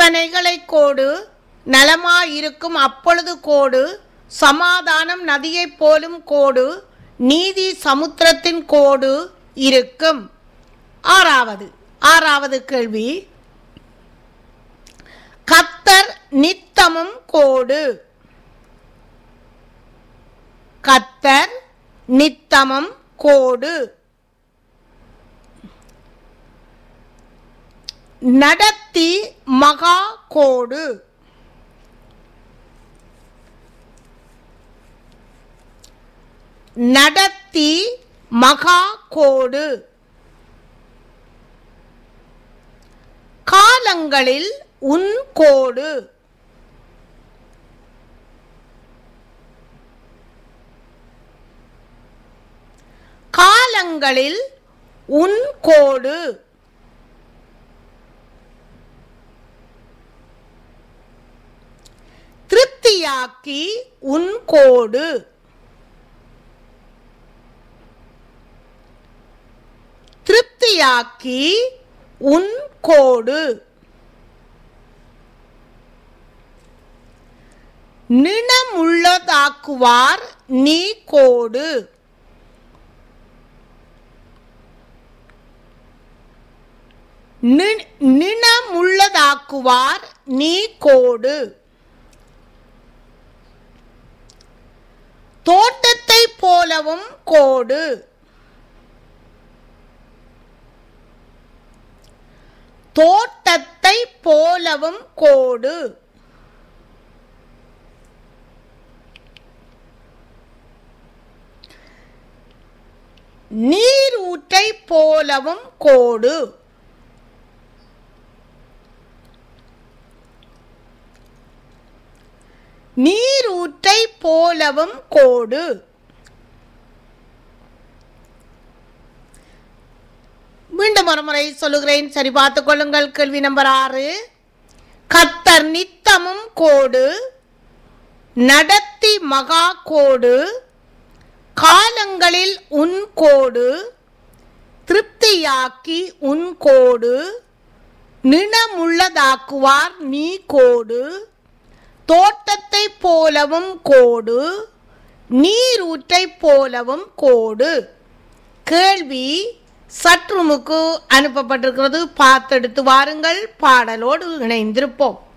கற்பனைகளை கோடு நலமாயிருக்கும் அப்பொழுது கோடு சமாதானம் நதியைப் போலும் கோடு நீதி சமுத்திரத்தின் கோடு இருக்கும் ஆறாவது ஆறாவது கேள்வி கத்தர் நித்தமும் கோடு கத்தர் நித்தமும் கோடு நடத்தி மகா கோடு நடத்தி மகா கோடு காலங்களில் உன் கோடு காலங்களில் உன் கோடு திருப்தியாக்கி உன் கோடு திருப்தியாக்கி உன் கோடு நினமுள்ளதாக்குவார் நீ கோடு நி- நினமுள்ளதாக்குவார் நீ கோடு தோட்டத்தை போலவும் கோடு தோட்டத்தை போலவும் கோடு நீரூற்றை போலவும் கோடு நீரூற்றை போலவும் கோடு மீண்டும் ஒரு முறை சொல்லுகிறேன் சரி பார்த்துக் கொள்ளுங்கள் கேள்வி நம்பர் ஆறு கத்தர் நித்தமும் கோடு நடத்தி மகா கோடு காலங்களில் உன் கோடு திருப்தியாக்கி உன் கோடு நினமுள்ளதாக்குவார் நீ கோடு தோட்டத்தை போலவும் கோடு நீரூற்றை போலவும் கோடு கேள்வி சற்றுமுக்கு அனுப்பப்பட்டிருக்கிறது பார்த்தெடுத்து வாருங்கள் பாடலோடு இணைந்திருப்போம்